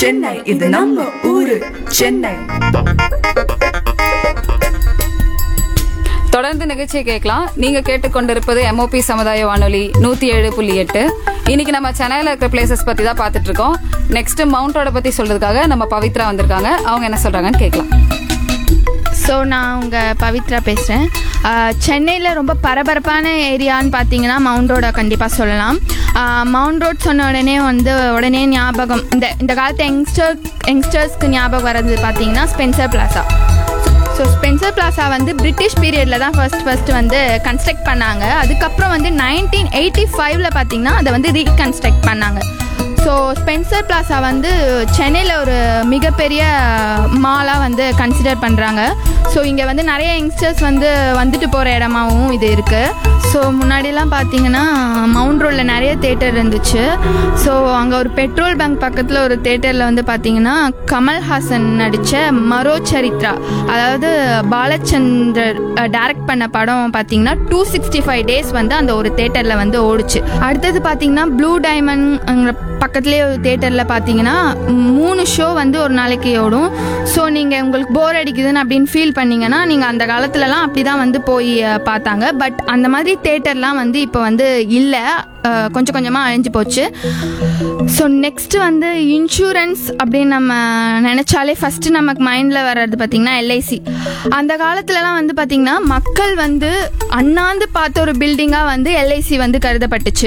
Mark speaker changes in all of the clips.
Speaker 1: சென்னை இது நம்ம ஊரு சென்னை
Speaker 2: தொடர்ந்து நிகழ்ச்சியை கேட்கலாம் நீங்க கேட்டுக்கொண்டிருப்பது எம்ஓபி சமுதாய வானொலி நூத்தி ஏழு புள்ளி எட்டு இன்னைக்கு நம்ம சென்னையில இருக்கிற பிளேசஸ் பத்தி தான் பார்த்துட்டு இருக்கோம் நெக்ஸ்ட் மவுண்ட் ரோட பத்தி சொல்றதுக்காக நம்ம பவித்ரா வந்திருக்காங்க அவங்க என்ன சொல்றாங்கன்னு கேட்கலாம்
Speaker 3: ஸோ நான் உங்கள் பவித்ரா பேசுகிறேன் சென்னையில் ரொம்ப பரபரப்பான ஏரியான்னு பார்த்தீங்கன்னா மவுண்ட் ரோடை கண்டிப்பாக சொல்லலாம் ஆஹ் மவுண்ட் ரோட் சொன்ன உடனே வந்து உடனே ஞாபகம் இந்த இந்த காலத்து யங்ஸ்டர் யங்ஸ்டர்ஸ்க்கு ஞாபகம் வர்றது பார்த்தீங்கன்னா Spencer Plaza so Spencer Plaza வந்து பிரிட்டிஷ் பீரியடில் தான் ஃபர்ஸ்ட் ஃபர்ஸ்ட் வந்து கன்ஸ்ட்ரக்ட் பண்ணாங்க அதுக்கப்புறம் வந்து நைன்டீன் எயிட்டி ஃபைவ்ல பார்த்தீங்கன்னா அதை வந்து ரீகன்ஸ்ட்ரக்ட் பண்ணாங்க ஸோ ஸ்பென்சர் பிளாசா வந்து சென்னையில் ஒரு மிகப்பெரிய மாலாக வந்து கன்சிடர் பண்ணுறாங்க ஸோ இங்கே வந்து நிறைய யங்ஸ்டர்ஸ் வந்து வந்துட்டு போகிற இடமாவும் இது இருக்குது ஸோ முன்னாடிலாம் பார்த்தீங்கன்னா மவுண்ட் ரோடில் நிறைய தேட்டர் இருந்துச்சு ஸோ அங்கே ஒரு பெட்ரோல் பங்க் பக்கத்தில் ஒரு தேட்டரில் வந்து பார்த்தீங்கன்னா கமல்ஹாசன் நடித்த மரோ சரித்ரா அதாவது பாலச்சந்தர் டைரக்ட் பண்ண படம் பார்த்தீங்கன்னா டூ சிக்ஸ்டி ஃபைவ் டேஸ் வந்து அந்த ஒரு தேட்டரில் வந்து ஓடுச்சு அடுத்தது பார்த்தீங்கன்னா ப்ளூ டைமண்ட் பக்கத்துலேயே ஒரு தேட்டரில் பார்த்தீங்கன்னா மூணு ஷோ வந்து ஒரு நாளைக்கு ஓடும் ஸோ நீங்கள் உங்களுக்கு போர் அடிக்குதுன்னு அப்படின்னு ஃபீல் பண்ணீங்கன்னா நீங்கள் அந்த காலத்துலலாம் அப்படி தான் வந்து போய் அஹ், பார்த்தாங்க பட் அந்த மாதிரி தேட்டர்லாம் வந்து இப்போ வந்து இல்லை அஹ், கொஞ்சம் கொஞ்சமாக அழிஞ்சு போச்சு ஸோ நெக்ஸ்ட் வந்து இன்சூரன்ஸ் அப்படின்னு நம்ம நினச்சாலே ஃபஸ்ட்டு நமக்கு மைண்டில் வர்றது பார்த்திங்கன்னா எல்ஐசி அந்த காலத்துலலாம் வந்து பார்த்திங்கன்னா மக்கள் வந்து அண்ணாந்து பார்த்த ஒரு பில்டிங்காக வந்து எல்ஐசி வந்து கருதப்பட்டுச்சு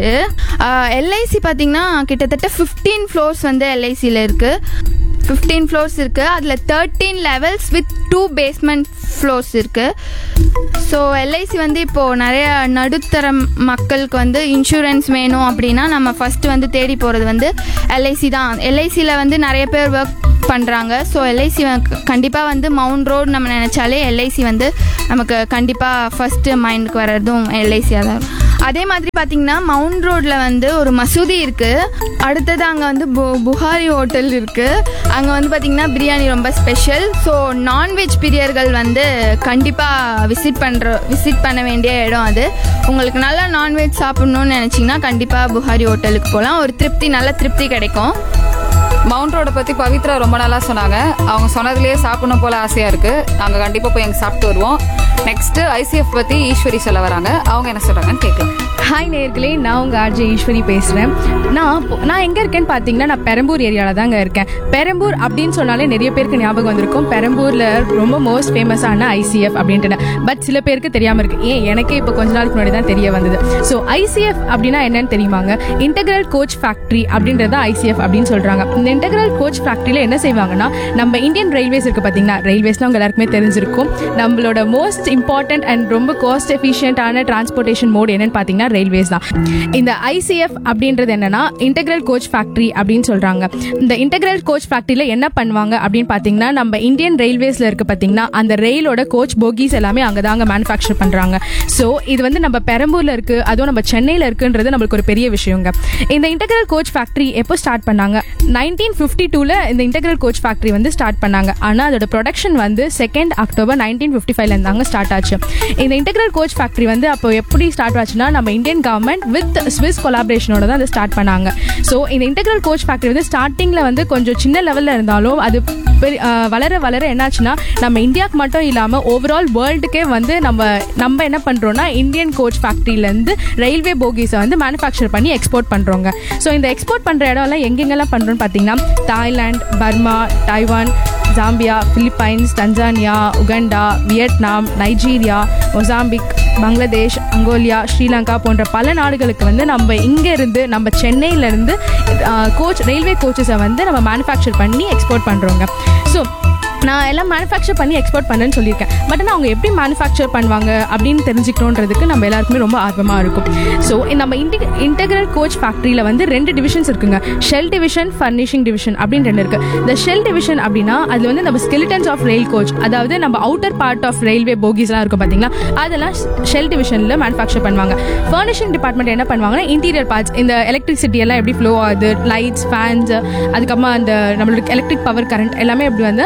Speaker 3: எல்ஐசி பார்த்திங்கன்னா கிட்டத்தட்ட ஃபிஃப்டீன் ஃப்ளோர்ஸ் வந்து எல்ஐசியில் இருக்குது ஃபிஃப்டீன் ஃப்ளோர்ஸ் இருக்குது அதில் thirteen levels with two basement floors இருக்குது ஸோ எல்ஐசி வந்து இப்போது நிறைய நடுத்தர மக்களுக்கு வந்து இன்சூரன்ஸ் வேணும் அப்படின்னா நம்ம ஃபஸ்ட்டு வந்து தேடி போகிறது வந்து எல்ஐசி தான் எல்ஐசியில் வந்து நிறைய பேர் ஒர்க் பண்ணுறாங்க ஸோ எல்ஐசி கண்டிப்பாக வந்து மவுண்ட் ரோடு நம்ம நினச்சாலே எல்ஐசி வந்து நமக்கு கண்டிப்பாக ஃபஸ்ட்டு மைண்டுக்கு வர்றதும் எல்ஐசியாக தான் இருக்கும். அதே மாதிரி பார்த்தீங்கன்னா மவுண்ட் ரோட்டில் வந்து ஒரு மசூதி இருக்குது அடுத்தது அங்கே வந்து பு புகாரி ஹோட்டல் இருக்குது அங்கே வந்து பார்த்திங்கன்னா பிரியாணி ரொம்ப ஸ்பெஷல் ஸோ நான்வெஜ் பிரியர்கள் வந்து கண்டிப்பாக விசிட் பண்ணுற விசிட் பண்ண வேண்டிய இடம் அது உங்களுக்கு நல்லா நான்வெஜ் சாப்பிட்ணுன்னு நினச்சிங்கன்னா கண்டிப்பாக புகாரி ஹோட்டலுக்கு போகலாம் ஒரு திருப்தி நல்ல திருப்தி கிடைக்கும்
Speaker 2: மவுண்ட் ரோட பத்தி பவித்ரா ரொம்ப நல்லா சொன்னாங்க அவங்க சொன்னதுலயே சாப்பிடணும் போல ஆசையா இருக்கு நாங்க கண்டிப்பா போய் அங்க சாப்பிட்டு வருவோம் நெக்ஸ்ட் ஐசிஎஃப் பத்தி ஈஸ்வரி சொல்ல வராங்க அவங்க என்ன சொல்றாங்கன்னு கேட்கலாம்
Speaker 4: ஹாய் நேர்களே நான் உங்கள் ஆர்ஜே ஈஸ்வரி பேசுகிறேன் நான் இப்போ- நான் எங்கே இருக்கேன்னு பார்த்தீங்கன்னா நான் பெரம்பூர் ஏரியாவில் தாங்க இருக்கேன் பெரம்பூர் அப்படின்னு சொன்னாலே நிறைய பேருக்கு ஞாபகம் வந்திருக்கும் பெரம்பூரில் ரொம்ப மோஸ்ட் ஃபேமஸான ஐசிஎஃப் அப்படின்ட்டு பட் சில பேருக்கு தெரியாமல் இருக்கு ஏன் எனக்கே இப்போ கொஞ்ச நாளுக்கு முன்னாடி தான் தெரிய வந்தது ஸோ ஐசிஎஃப் அப்படின்னா என்னன்னு தெரியுமாங்க இன்டெகிரல் கோச் ஃபேக்ட்ரி அப்படின்றத ஐசிஎஃப் அப்படின்னு சொல்கிறாங்க இந்த இன்டெகிரல் கோச் ஃபேக்ட்ரியில் என்ன செய்வாங்கன்னா நம்ம இந்தியன் ரயில்வேஸ் இருக்குது பார்த்தீங்கன்னா ரயில்வேஸ்னால் உங்க எல்லாருக்குமே தெரிஞ்சிருக்கும் நம்மளோட மோஸ்ட் இம்பார்ட்டன்ட் அண்ட் ரொம்ப காஸ்ட் எஃபிஷியன்டான டிரான்ஸ்போர்ட்டேஷன் மோட் என்னன்னு பார்த்தீங்கன்னா ரயில்வேஸ் தான் இந்த ஐசிஎஃப் அப்படின்றது என்னன்னா இன்டெகிரல் கோச் ஃபேக்ட்ரி அப்படின்னு சொல்றாங்க இந்த இன்டெகிரல் கோச் ஃபேக்ட்ரியில் என்ன பண்ணுவாங்க அப்படின்னு பார்த்தீங்கன்னா நம்ம இந்தியன் ரயில்வேஸ்ல இருக்கு பார்த்தீங்கன்னா அந்த ரயிலோட கோச் போகிஸ் எல்லாமே அங்கே தாங்க மேனுஃபேக்சர் பண்ணுறாங்க ஸோ இது வந்து நம்ம பெரம்பூர்ல இருக்கு அதுவும் நம்ம சென்னையில் இருக்குன்றது நம்மளுக்கு ஒரு பெரிய விஷயங்க இந்த இன்டெகிரல் கோச் ஃபேக்ட்ரி எப்போ ஸ்டார்ட் பண்ணாங்க நைன்டீன் ஃபிஃப்டி டூவில் இந்த இன்டெகிரல் கோச் ஃபேக்ட்ரி வந்து ஸ்டார்ட் பண்ணாங்க ஆனால் அதோட ப்ரொடக்ஷன் வந்து செகண்ட் அக்டோபர் நைன்டீன் ஃபிஃப்டி ஃபைவ்ல இருந்தாங்க ஸ்டார்ட் ஆச்சு இந்த இன்டெகிரல் கோச் ஃபேக்ட்ரி வந்து அப்போ எப்படி ஸ்டார்ட் ஆச்சுன்னா நம்ம இந்தியன் கவர்மெண்ட் வித் ஸ்விஸ் கொலாபரேஷனோட தான் அதை ஸ்டார்ட் பண்ணாங்க ஸோ இந்த இன்டெகிரல் கோச் ஃபேக்ட்ரி வந்து ஸ்டார்டிங்கில் வந்து கொஞ்சம் சின்ன லெவலில் இருந்தாலும் அது பெரிய ஆஹ் வளர வளர என்னாச்சுன்னா நம்ம இந்தியாவுக்கு மட்டும் இல்லாமல் ஓவரால் வேர்ல்டுக்கே வந்து நம்ம நம்ம என்ன பண்ணுறோம்னா இந்தியன் கோச் ஃபேக்ட்ரியிலேருந்து ரயில்வே போகிஸை வந்து மேனுஃபேக்சர் பண்ணி எக்ஸ்போர்ட் பண்ணுறோங்க ஸோ இந்த எக்ஸ்போர்ட் பண்ணுற இடம்லாம் எங்கெங்கெல்லாம் பண்ணுறோன்னு பார்த்தீங்கன்னா Thailand Burma Taiwan Zambia Philippines Tanzania Uganda Vietnam Nigeria Mozambique Bangladesh Angola Sri Lanka போன்ற பல நாடுகளுக்கு வந்து நம்ம இங்க இருந்து நம்ம சென்னையில இருந்து கோச் ரயில்வே கோச்சஸை வந்து நம்ம மேனுஃபேக்சர் பண்ணி எக்ஸ்போர்ட் பண்றோங்க ஸோ நான் எல்லாம் மேனுஃபேக்சர் பண்ணி எக்ஸ்போர்ட் பண்ணேன்னு சொல்லியிருக்கேன் பட் ஆனால் அவங்க எப்படி மேனுஃபேக்சர் பண்ணுவாங்க அப்படின்னு தெரிஞ்சுக்கணுன்றதுக்கு நம்ம எல்லாருக்குமே ரொம்ப ஆர்வமாக இருக்கும் ஸோ நம்ம இன்டி இன்டெகிரல் கோச் ஃபேக்ட்ரியில் வந்து ரெண்டு டிவிஷன்ஸ் இருக்குங்க ஷெல் டிவிஷன் ஃபர்னிஷிங் டிவிஷன் அப்படின்னு ரெண்டு இருக்கு இந்த ஷெல் டிவிஷன் அப்படின்னா அதில் வந்து நம்ம ஸ்கெலிட்டன்ஸ் ஆஃப் ரயில் கோச் அதாவது நம்ம அவுட்டர் பார்ட் ஆஃப் ரயில்வே போகிஸ்லாம் இருக்கும் பார்த்தீங்களா அதெல்லாம் ஷெல் டிவிஷனில் மேனுஃபேக்சர் பண்ணுவாங்க ஃபர்னிஷிங் டிபார்ட்மெண்ட் என்ன பண்ணுவாங்கன்னா இன்டீரியர் பார்ட்ஸ் இந்த எலக்ட்ரிசிட்டி எல்லாம் எப்படி ஃப்ளோ ஆகுது லைட்ஸ் ஃபேன்ஸ் அதுக்கப்புறமா அந்த நம்மளோட எலக்ட்ரிக் பவர் கரண்ட் எல்லாமே எப்படி வந்து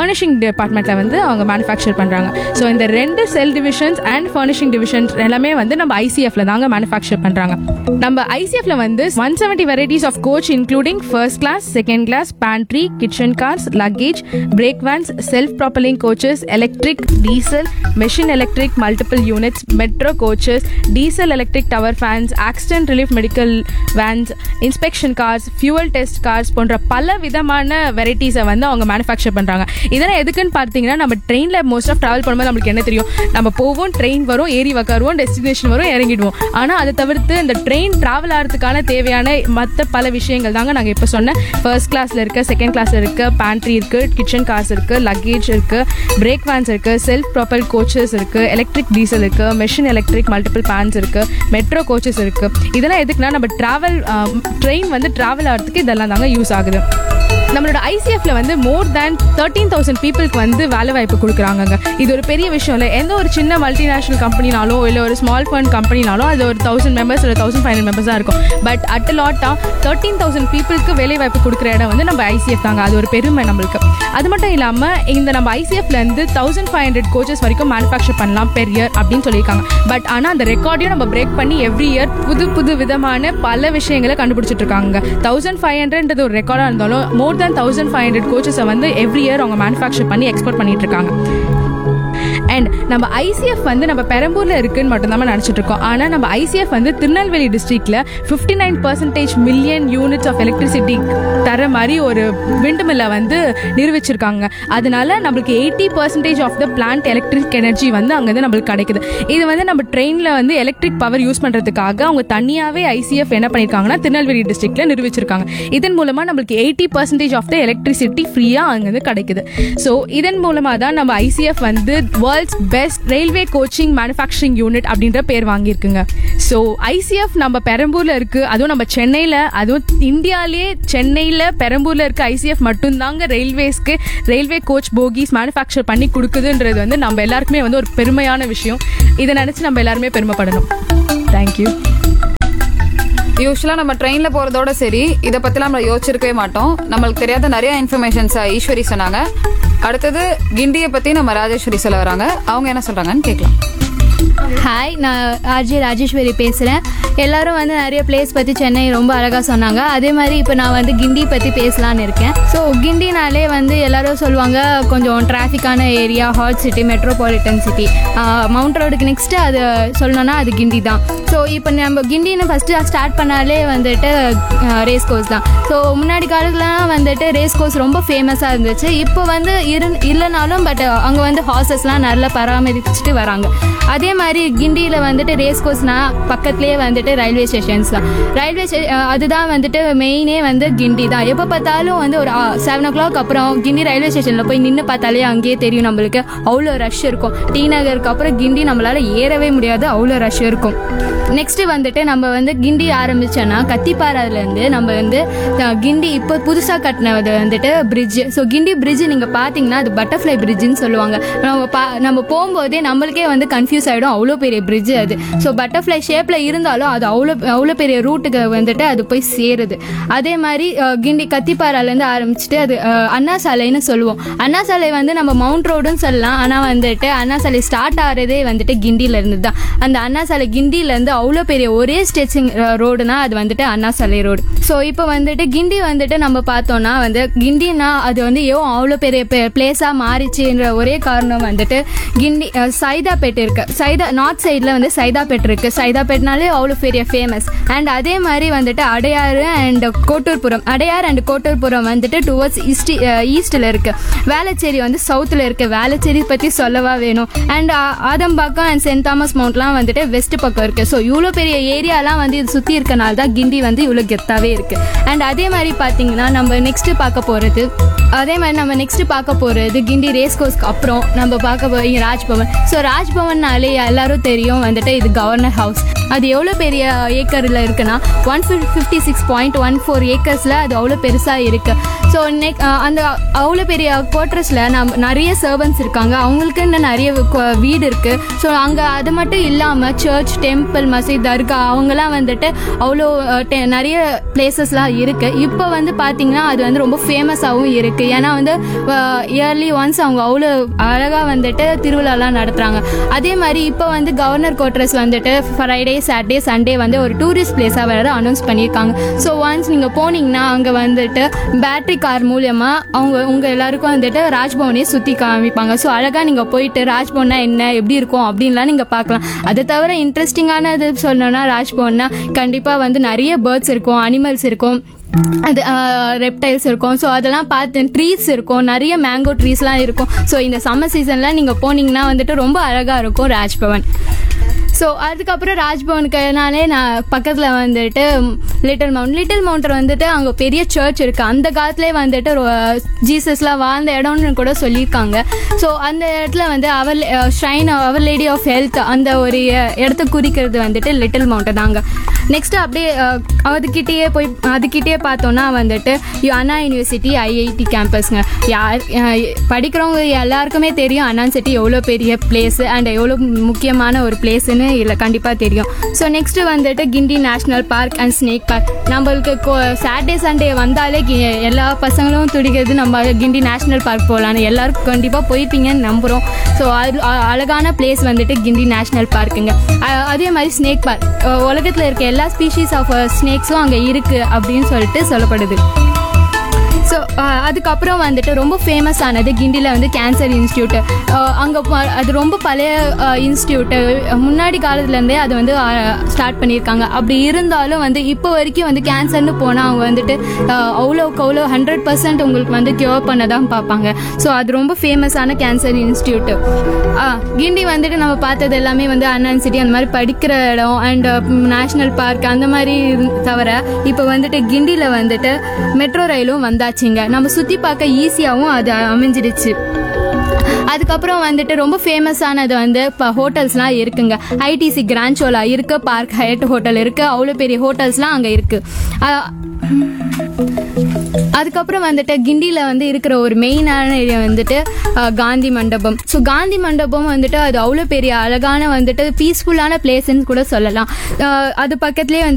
Speaker 4: ஃபர்னிஷிங் டிபார்ட்மெண்ட்டில் வந்து அவங்க மேனுஃபேக்சர் பண்ணுறாங்க ஸோ இந்த ரெண்டு shell divisions and furnishing divisions எல்லாமே வந்து நம்ம ஐசிஎஃப்ல தாங்க மேனுஃபேக்சர் பண்ணுறாங்க நம்ம ஐசிஎஃப்ல வந்து one seventy varieties of coach including first class second class pantry kitchen cars luggage brake vans self propelling coaches electric diesel machine electric multiple units metro coaches diesel electric tower fans accident relief medical vans inspection cars fuel test cars போன்ற பல விதமான வெரைட்டிஸை வந்து அவங்க manufacture பண்ணுறாங்க இதெல்லாம் எதுக்குன்னு பார்த்தீங்கன்னா நம்ம ட்ரெயினில் மோஸ்ட் ஆஃப் ட்ராவல் பண்ணும்போது நம்மளுக்கு என்ன தெரியும் நம்ம போவோம் ட்ரெயின் வரும் ஏறி உக்காருவோம் டெஸ்டினேஷன் வரும் இறங்கிடுவோம் ஆனால் அதை தவிர்த்து இந்த ட்ரெயின் ட்ராவல் ஆகிறதுக்கான தேவையான மற்ற பல விஷயங்கள் தாங்க நாங்கள் இப்போ சொன்ன ஃபர்ஸ்ட் கிளாஸில் இருக்க செகண்ட் கிளாஸில் இருக்க பேண்ட்ரி இருக்குது கிச்சன் கார்ஸ் இருக்குது லக்கேஜ் இருக்குது பிரேக் வேன்ஸ் இருக்குது செல்ஃப் ப்ராப்பல் கோச்சஸ் இருக்குது எலக்ட்ரிக் டீசல் இருக்குது மெஷின் எலக்ட்ரிக் மல்டிபிள் பேன்ஸ் இருக்குது மெட்ரோ கோச்சஸ் இருக்குது இதெல்லாம் எதுக்குன்னா நம்ம ட்ராவல் ட்ரெயின் வந்து ட்ராவல் ஆகிறதுக்கு இதெல்லாம் தாங்க யூஸ் ஆகுது நம்மளோட ஐசிஎஃப்ல வந்து மோர் தேன் தேர்ட்டீன் தௌசண்ட் பீப்புளுக்கு வந்து வேலை வாய்ப்பு கொடுக்குறாங்கங்க இது ஒரு பெரிய விஷயம் இல்லை எந்த ஒரு சின்ன மல்டிநேஷனல் கம்பெனினாலும் இல்லை ஒரு ஸ்மால் ஃபண்ட் கம்பெனினாலும் அது ஒரு தௌசண்ட் மெம்பர்ஸ் இல்லை தௌசண்ட் ஃபைவ் ஹண்ட்ரட் மெம்பர்ஸ் தான் இருக்கும் பட் அட் லாட்டாக தேர்ட்டீன் தௌசண்ட் பீப்புளுக்கு வேலை வாய்ப்பு கொடுக்குற இடம் வந்து நம்ம ஐசிஎஃப் தாங்க அது ஒரு பெருமை நம்மளுக்கு அது மட்டும் இல்லாமல் இந்த நம்ம ஐசிஎஃப்ல இருந்து தௌசண்ட் ஃபைவ் ஹண்ட்ரட் கோச்சஸ் வரைக்கும் மேனுஃபேக்சர் பண்ணலாம் பெர் இயர் அப்படின்னு சொல்லியிருக்காங்க பட் ஆனால் அந்த ரெக்கார்டையும் நம்ம பிரேக் பண்ணி எவ்ரி இயர் புது புது விதமான பல விஷயங்களை கண்டுபிடிச்சிட்டு இருக்காங்க தௌசண்ட் ஃபைவ் ஹண்ட்ரட்ன்றது ஒரு ரெக்கார்டாக இருந்தாலும் more than thousand five hundred கோச்சஸை வந்து எவ்ரி இயர் அவங்க மேனுஃபேக்சர் பண்ணி எக்ஸ்போர்ட் பண்ணிட்டு இருக்காங்க அண்ட் நம்ம ஐசிஎஃப் வந்து நம்ம பெரம்பூர்ல இருக்குன்னு மட்டும் தான் நினச்சிட்டு இருக்கோம் ஆனால் நம்ம ஐசிஎஃப் வந்து திருநெல்வேலி டிஸ்ட்ரிக்ட்ல fifty nine percentage million units of electricity தர மாதிரி ஒரு விண்டு மில்லை வந்து நிரூபிச்சிருக்காங்க அதனால நம்மளுக்கு eighty percentage of the plant electric energy வந்து அங்கேருந்து நம்மளுக்கு கிடைக்குது இது வந்து நம்ம ட்ரெயினில் வந்து எலக்ட்ரிக் பவர் யூஸ் பண்ணுறதுக்காக அவங்க தனியாகவே ஐசிஎஃப் என்ன பண்ணியிருக்காங்கன்னா திருநெல்வேலி டிஸ்ட்ரிக்ட்ல நிரூபிச்சிருக்காங்க இதன் மூலமாக நம்மளுக்கு eighty percentage of the electricity ஃப்ரீயாக அங்கேருந்து கிடைக்குது ஸோ இதன் மூலமாக தான் நம்ம ஐசிஎஃப் வந்து world's best railway coaching manufacturing unit அப்படின்ற பேர் வாங்கியிருக்குங்க ஸோ ஐசிஎஃப் நம்ம பெரம்பூர்ல இருக்கு அதுவும் நம்ம சென்னையில் அதுவும் இந்தியாவிலே சென்னையில் பெரம்பூர்ல இருக்க ஐசிஎஃப் மட்டும்தாங்க ரயில்வேஸ்க்கு ரயில்வே கோச் போகிஸ் மேனுஃபேக்சர் பண்ணி கொடுக்குதுன்றது வந்து நம்ம எல்லாருக்குமே வந்து ஒரு பெருமையான விஷயம் இதை நினச்சி நம்ம எல்லாருமே பெருமைப்படணும் தேங்க்யூ
Speaker 2: யூஸ்வலாக நம்ம ட்ரெயினில் போகிறதோட சரி இதை பற்றிலாம் நம்ம யோசிச்சிருக்கவே மாட்டோம் நம்மளுக்கு தெரியாத நிறைய இன்ஃபர்மேஷன்ஸ் ஈஸ்வரி சொன்னாங்க அடுத்தது கிண்டியை பற்றி நம்ம ராஜேஸ்வரி சொல்ல வராங்க அவங்க என்ன சொல்கிறாங்கன்னு கேட்கலாம்
Speaker 5: ஹாய் நான் ஆர்ஜே ராஜேஸ்வரி பேசுகிறேன் எல்லாரும் வந்து நிறைய பிளேஸ் பற்றி சென்னை ரொம்ப அழகாக சொன்னாங்க அதே மாதிரி இப்போ நான் வந்து கிண்டி பற்றி பேசலான்னு இருக்கேன் ஸோ கிண்டினாலே வந்து எல்லாரும் சொல்லுவாங்க கொஞ்சம் டிராஃபிக்கான area hot city metropolitan city mount ரோடுக்கு நெக்ஸ்ட்டு அது சொல்லணும்னா அது கிண்டி தான் ஸோ இப்போ நம்ம கிண்டின்னு ஃபஸ்ட்டு ஸ்டார்ட் பண்ணாலே வந்துட்டு ரேஸ் கோர்ஸ் தான் ஸோ முன்னாடி காலத்துலலாம் வந்துட்டு ரேஸ் கோர்ஸ் ரொம்ப ஃபேமஸாக இருந்துச்சு இப்போ வந்து இரு இல்லைனாலும் பட் அங்கே வந்து ஹார்சஸ்லாம் நல்லா பராமரிச்சுட்டு வராங்க அதே மாதிரி கிண்டியில் வந்துட்டு ரேஸ் கோர்ஸ்னா பக்கத்துலேயே வந்துட்டு ரயில்வே ஸ்டேஷன்ஸ் தான் ரயில்வே ஸ்டே அதுதான் வந்துட்டு மெயினே வந்து கிண்டி தான் எப்போ பார்த்தாலும் வந்து ஒரு செவன் ஓ கிளாக் அப்புறம் கிண்டி ரயில்வே ஸ்டேஷனில் போய் நின்று பார்த்தாலே அங்கேயே தெரியும் நம்மளுக்கு அவ்வளோ ரஷ் இருக்கும் டி நகருக்கு அப்புறம் கிண்டி நம்மளால் ஏறவே முடியாது அவ்வளோ ரஷ் இருக்கும் நெக்ஸ்ட்டு வந்துட்டு நம்ம வந்து கிண்டி ஆரம்பிச்சோன்னா கத்திப்பாறையிலேருந்து நம்ம வந்து அஹ், கிண்டி இப்போ புதுசாக கட்டினது வந்துட்டு பிரிட்ஜ் ஸோ கிண்டி பிரிட்ஜ் நீங்கள் பார்த்தீங்கன்னா அது பட்டர்ஃப்ளை பிரிட்ஜுன்னு சொல்லுவாங்க நம்ம பா நம்ம போகும்போதே நம்மளுக்கே வந்து கன்ஃபியூஸ் ஆகிடும் அவ்வளோ பெரிய பிரிட்ஜ் அது ஸோ பட்டர்ஃப்ளை ஷேப்பில் இருந்தாலும் அது அவ்வளோ அவ்வளோ பெரிய ரூட்டுக்கு வந்துட்டு அது போய் சேருது அதே மாதிரி அஹ், கிண்டி கத்திப்பாறையிலேருந்து ஆரம்பிச்சுட்டு அது அஹ், அண்ணா சாலைன்னு சொல்லுவோம் அண்ணா சாலை வந்து நம்ம மவுண்ட் ரோடுன்னு சொல்லலாம் ஆனால் வந்துட்டு அண்ணா சாலை ஸ்டார்ட் ஆகிறதே வந்துட்டு கிண்டியில இருந்து தான் அந்த அண்ணா சாலை கிண்டியிலேருந்து அவ்வளோ பெரிய ஒரே ஸ்டெச்சிங் ரோடுனா அது வந்துட்டு அண்ணா சாலை ரோடு ஸோ இப்போ வந்துட்டு கிண்டி வந்துட்டு நம்ம பார்த்தோம்னா வந்து கிண்டினா அது வந்து ஏதோ அவ்வளோ பெரிய பிளேஸாக மாறிச்சுன்ற ஒரே காரணம் வந்துட்டு கிண்டி அஹ், சைதாப்பேட் இருக்கு சைதா நார்த் சைடில் வந்து சைதாப்பேட் இருக்கு சைதாப்பேட்னாலே அவ்வளோ பெரிய ஃபேமஸ் அண்ட் அதே மாதிரி வந்துட்டு அடையாறு அண்ட் கோட்டூர்புரம் அடையார் அண்ட் கோட்டூர்புரம் வந்துட்டு டுவர்ட்ஸ் ஈஸ்ட் ஈஸ்டில் இருக்கு வேளச்சேரி வந்து சவுத்தில் இருக்கு வேளச்சேரி பற்றி சொல்லவா வேணும் and Adambakkam and saint Thomas மவுண்ட்லாம் வந்துட்டு வெஸ்ட் பக்கம் இருக்கு ஸோ இவ்வளோ பெரிய ஏரியாலாம் வந்து இது சுற்றி இருக்கனால தான் கிண்டி வந்து இவ்வளோ கெத்தாவே இருக்கு அண்ட் அதே மாதிரி பார்த்தீங்கன்னா நம்ம நெக்ஸ்ட் பார்க்க போகிறது அதே மாதிரி நம்ம நெக்ஸ்ட் பார்க்க போகிறது கிண்டி ரேஸ் கோர்ஸ்க்கு அப்புறம் நம்ம பார்க்க போகிறீங்க ராஜ்பவன் ஸோ ராஜ்பவன்னாலே எல்லாரும் தெரியும் வந்துட்டு இது கவர்னர் ஹவுஸ் அது எவ்வளோ பெரிய ஏக்கரில் இருக்குன்னா one fifty six point one four ஏக்கர்ஸில் அது அவ்வளோ பெருசாக இருக்குது ஸோ நெக் அந்த அவ்வளோ பெரிய குவார்ட்டர்ஸில் நம்ம நிறைய சர்வன்ஸ் இருக்காங்க அவங்களுக்கு இன்னும் நிறைய கு- வீடு இருக்குது ஸோ அங்கே அது மட்டும் இல்லாமல் சர்ச் டெம்பிள் மசீத் தர்கா அவங்கெல்லாம் வந்துட்டு அவ்வளோ அஹ், te- நிறைய பிளேசஸ்லாம் இருக்குது இப்போ வந்து பார்த்தீங்கன்னா அது வந்து ரொம்ப ஃபேமஸாகவும் இருக்குது ஏன்னா வந்து இயர்லி ஒன்ஸ் அவங்க அவ்வளோ அழகாக வந்துட்டு திருவிழாலாம் நடத்துகிறாங்க அதே மாதிரி இப்போ வந்து கவர்னர் குவார்ட்டர்ஸ் வந்துட்டு ஃப்ரைடே சாட்டர்டே சண்டே வந்து ஒரு டூரிஸ்ட் பிளேஸாக வேறு அனௌன்ஸ் பண்ணியிருக்காங்க ஸோ ஒன்ஸ் நீங்கள் போனீங்கன்னா அங்கே வந்துட்டு பேட்டரி கார் மூலியமாக அவங்க உங்கள் எல்லாருக்கும் வந்துட்டு ராஜ்பவனே சுற்றி காமிப்பாங்க ஸோ அழகாக நீங்கள் போயிட்டு ராஜ்பவன்னா என்ன எப்படி இருக்கும் அப்படின்லாம் நீங்கள் பார்க்கலாம் அதை தவிர இன்ட்ரெஸ்டிங்கானது சொல்லணும்னா ராஜ்பவன்னா கண்டிப்பாக வந்து நிறைய பேர்ட்ஸ் இருக்கும் அனிமல்ஸ் இருக்கும் அது ரெப்டைல்ஸ் இருக்கும் ஸோ அதெல்லாம் பார்த்து ட்ரீஸ் இருக்கும் நிறைய மேங்கோ ட்ரீஸ்லாம் இருக்கும் ஸோ இந்த சம்மர் சீசனில் நீங்கள் போனீங்கன்னா வந்துட்டு ரொம்ப அழகாக இருக்கும் ராஜ்பவன் ஸோ அதுக்கப்புறம் ராஜ்பவனுக்குனாலே நான் பக்கத்தில் வந்துட்டு லிட்டில் மவுண்ட் லிட்டில் மவுண்டர் வந்துட்டு அங்கே பெரிய சர்ச் இருக்குது அந்த காலத்துலேயே வந்துட்டு ரொ- ஜீசஸ்லாம் வாழ்ந்த இடம்னு கூட சொல்லியிருக்காங்க ஸோ அந்த இடத்துல வந்து our shrine our lady of health அந்த ஒரு இடத்த குறிக்கிறது வந்துட்டு லிட்டில் மவுண்டன் தாங்க நெக்ஸ்ட் அப்படியே அஹ், அதுக்கிட்டேயே போய் அதுக்கிட்டேயே பார்த்தோன்னா வந்துட்டு யு- அண்ணா யூனிவர்சிட்டி ஐஐடி கேம்பஸ்ங்க யார் அஹ், படிக்கிறவங்க எல்லாருக்குமே தெரியும் அண்ணா சிட்டி எவ்வளோ பெரிய பிளேஸ் அண்ட் எவ்வளோ முக்கியமான ஒரு பிளேஸ்னு இல்லை கண்டிப்பாக தெரியும் ஸோ நெக்ஸ்ட்டு வந்துட்டு Guindy national park and snake park நம்மளுக்கு சாட்டர்டே சண்டே வந்தாலே கி- எல்லா பசங்களும் துடிக்கிறது நம்ம கிண்டி நேஷ்னல் பார்க் போகலான்னு எல்லாருக்கும் கண்டிப்பாக போயிருப்பீங்கன்னு நம்புகிறோம் ஸோ அது அ- அழகான பிளேஸ் வந்துட்டு கிண்டி நேஷ்னல் பார்க்குங்க அ- அதே மாதிரி ஸ்னேக் பார்க் உலகத்தில் இருக்க எல்லா ஸ்பீஷீஸ் ஆஃப் ஸ்னேக்ஸும் அங்கே இருக்குது அப்படின்னு சொல்லிட்டு சொல்லப்படுது ஸோ அதுக்கப்புறம் வந்துட்டு ரொம்ப ஃபேமஸ் ஆனது கிண்டியில் வந்து கேன்சர் இன்ஸ்டியூட் அங்கே அது ரொம்ப பழைய இன்ஸ்டியூட்டு முன்னாடி காலத்துலேருந்தே அது வந்து ஸ்டார்ட் பண்ணியிருக்காங்க அப்படி இருந்தாலும் வந்து இப்போ வரைக்கும் வந்து கேன்சர்னு போனால் அவங்க வந்துட்டு அஹ், அவ்வளோக்கு அவ்வளோ ஹண்ட்ரட் பர்சன்ட் உங்களுக்கு வந்து க்யூர் பண்ண தான் பார்ப்பாங்க ஸோ அது ரொம்ப ஃபேமஸான கேன்சர் இன்ஸ்டியூட்டு கிண்டி வந்துட்டு நம்ம பார்த்தது எல்லாமே வந்து அண்ணன் சிட்டி அந்த மாதிரி படிக்கிற இடம் அண்ட் நேஷ்னல் பார்க் அந்த மாதிரி இருந்- தவிர இப்போ வந்துட்டு கிண்டியில் வந்துட்டு மெட்ரோ ரயிலும் வந்தாச்சுங்க நம்ம சுற்றி பார்க்க ஈஸியாகவும் அது அமைஞ்சிடுச்சு அதுக்கப்புறம் வந்துட்டு ரொம்ப ஃபேமஸானது வந்து இப்போ ஹோட்டல்ஸ்லாம் இருக்குங்க ஐடிசி கிராண்ட் சோலா இருக்கு பார்க் ஹயட் ஹோட்டல் இருக்கு அவ்வளோ பெரிய ஹோட்டல்ஸ்லாம் அங்கே இருக்கு அஹ், அதுக்கப்புறம் வந்துட்டு கிண்டியில் வந்து இருக்கிற ஒரு மெயினான ஏரியா வந்துட்டு அஹ், காந்தி மண்டபம் ஸோ காந்தி மண்டபம் வந்துட்டு அது அவ்வளோ பெரிய அழகான வந்துட்டு பீஸ்ஃபுல்லான பிளேஸ்ன்னு கூட சொல்லலாம் அஹ், அது பக்கத்துலேயே வந்து